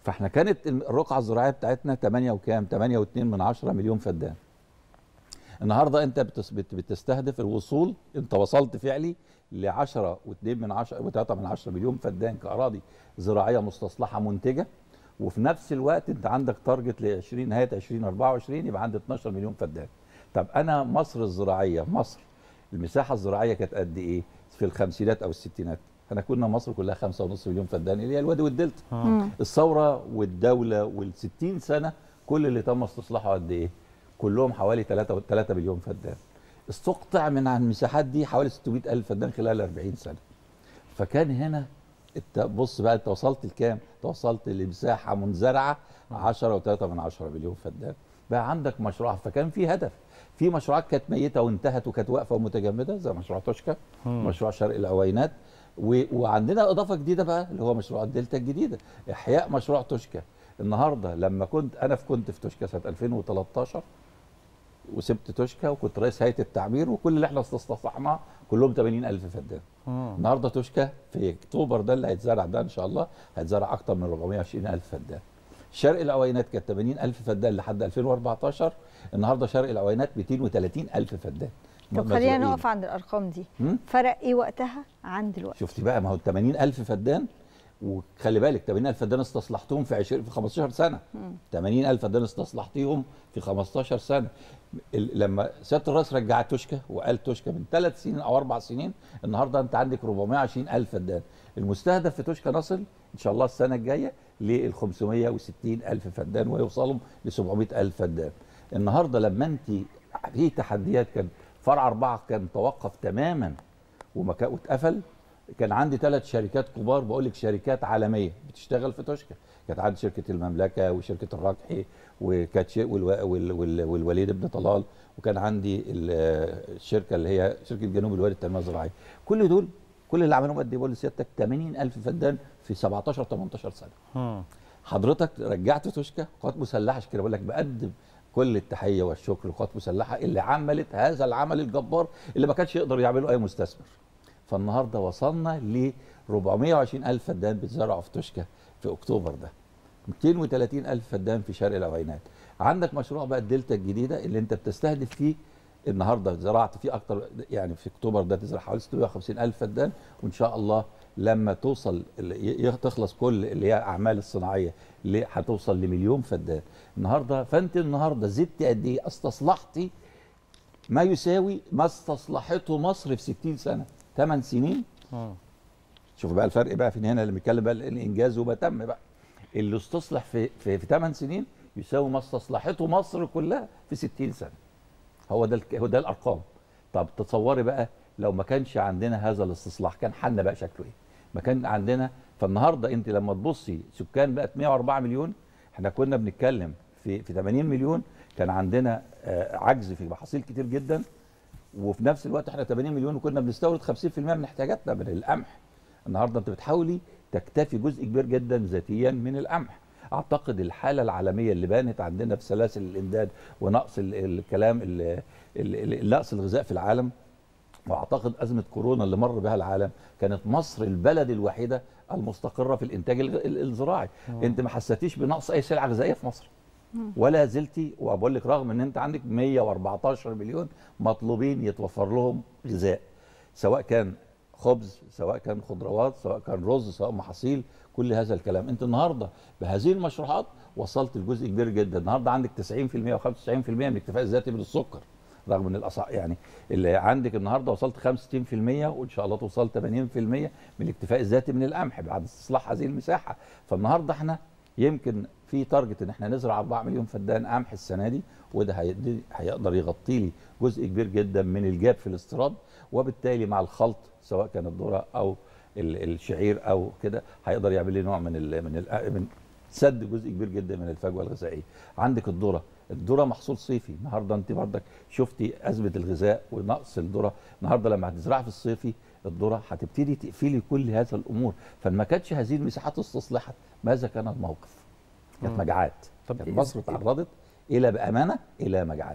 فاحنا كانت الرقعه الزراعيه بتاعتنا 8 وكام 8 و2 من 10 مليون فدان النهارده انت بتس- بت- بتستهدف الوصول انت وصلت فعلي ل 10 و2 من 10 و3 من 10 مليون فدان كاراضي زراعيه مستصلحه منتجه وفي نفس الوقت انت عندك تارجت ل 20 نهايه 2024 يبقى عندك 12 مليون فدان طب انا مصر الزراعيه مصر المساحه الزراعيه كانت قد ايه في الخمسينات او الستينات احنا كنا مصر كلها 5.5 مليون فدان اللي هي الوادي والدلتا مم. الثوره والدوله وال60 سنه كل اللي تم استصلاحه قد ايه؟ كلهم حوالي 3 3 مليون فدان. استقطع من عن المساحات دي حوالي 600 الف فدان خلال 40 سنه. فكان هنا انت بص بقى انت وصلت لكام؟ انت وصلت لمساحه منزرعه 10 و3 من 10 مليون فدان. بقى عندك مشروع فكان في هدف. في مشروعات كانت ميته وانتهت وكانت واقفه ومتجمده زي مشروع توشكا مم. مشروع شرق العوينات و... وعندنا اضافه جديده بقى اللي هو مشروع الدلتا الجديده احياء مشروع توشكا النهارده لما كنت انا في كنت في توشكا سنه 2013 وسبت توشكا وكنت رئيس هيئه التعمير وكل اللي احنا استصلحناه كلهم 80000 فدان مم. النهارده توشكا في اكتوبر ده اللي هيتزرع ده ان شاء الله هيتزرع اكتر من 420000 فدان شرق العوينات كانت 80000 فدان لحد 2014 النهارده شرق العوينات 230000 فدان طب خلينا مزروعين. نقف عند الارقام دي مم؟ فرق ايه وقتها عن دلوقتي شفتي بقى ما هو 80000 فدان وخلي بالك 80000 فدان استصلحتهم في 20 في 15 سنه مم. 80000 فدان استصلحتيهم في 15 سنه ال- لما سياده الرئيس رجع توشكا وقال توشكا من ثلاث سنين او اربع سنين النهارده انت عندك 420000 فدان المستهدف في توشكا نصل ان شاء الله السنه الجايه لل 560000 فدان ويوصلوا ل 700000 فدان النهارده لما انت في تحديات كان فرع اربعه كان توقف تماما ومكا- واتقفل كان عندي ثلاث شركات كبار بقول لك شركات عالميه بتشتغل في توشكا كانت عندي شركه المملكه وشركه الراجحي وكانت شي- والو- وال- وال- والوليد بن طلال وكان عندي ال- الشركه اللي هي شركه جنوب الوادي التنميه الزراعيه كل دول كل اللي عملوهم قد ايه بقول لسيادتك 80000 فدان في 17 18 سنه مم. حضرتك رجعت توشكا قوات مسلحه عشان كده بقول لك بقدم كل التحيه والشكر للقوات المسلحه اللي عملت هذا العمل الجبار اللي ما كانش يقدر يعمله اي مستثمر. فالنهارده وصلنا ل 420 الف فدان بيتزرعوا في توشكا في اكتوبر ده. 230 الف فدان في شرق العوينات. عندك مشروع بقى الدلتا الجديده اللي انت بتستهدف فيه النهارده زرعت فيه اكتر يعني في اكتوبر ده تزرع حوالي 650 الف فدان وان شاء الله لما توصل ي- ي- تخلص كل اللي هي الاعمال الصناعيه اللي هتوصل لمليون فدان النهارده فانت النهارده زدت قد ايه استصلحتي ما يساوي ما استصلحته مصر في 60 سنه 8 سنين مم. شوف بقى الفرق بقى فين هنا اللي بنتكلم بقى الانجاز وما تم بقى اللي استصلح في في, في 8 سنين يساوي ما استصلحته مصر كلها في 60 سنه هو ده الك- هو ده الارقام طب تصوري بقى لو ما كانش عندنا هذا الاستصلاح كان حالنا بقى شكله ايه ما كان عندنا فالنهارده انت لما تبصي سكان بقت 104 مليون احنا كنا بنتكلم في في 80 مليون كان عندنا آه، عجز في محاصيل كتير جدا وفي نفس الوقت احنا 80 مليون وكنا بنستورد 50% من احتياجاتنا من القمح النهارده انت بتحاولي تكتفي جزء كبير جدا ذاتيا من القمح اعتقد الحاله العالميه اللي بانت عندنا في سلاسل الامداد ونقص ال- الكلام ال- ال- ال- نقص الغذاء في العالم واعتقد ازمه كورونا اللي مر بها العالم كانت مصر البلد الوحيده المستقره في الانتاج الغ- ال- الزراعي انت ما حسيتيش بنقص اي سلعه غذائيه في مصر ولا زلتي وبقول لك رغم ان انت عندك 114 مليون مطلوبين يتوفر لهم غذاء سواء كان خبز سواء كان خضروات سواء كان رز سواء محاصيل كل هذا الكلام انت النهارده بهذه المشروعات وصلت لجزء كبير جدا النهارده عندك 90% و95% من الاكتفاء الذاتي من السكر رغم ان الاسعار يعني اللي عندك النهارده وصلت 65% وان شاء الله توصل 80% من الاكتفاء الذاتي من القمح بعد استصلاح هذه المساحه فالنهارده احنا يمكن في تارجت ان احنا نزرع 4 مليون فدان قمح السنه دي وده هيدي- هيقدر يغطي لي جزء كبير جدا من الجاب في الاستيراد وبالتالي مع الخلط سواء كان الذره او ال- الشعير او كده هيقدر يعمل لي نوع من ال من ال من سد جزء كبير جدا من الفجوه الغذائيه عندك الذره الذره محصول صيفي النهارده انت بردك شفتي ازمه الغذاء ونقص الذره النهارده لما هتزرعي في الصيفي الذره هتبتدي تقفلي كل هذا الامور فما كانتش هذه المساحات استصلحت ماذا كان الموقف كانت مم. مجاعات طب كانت إيه- مصر تعرضت الى بامانه الى مجاعات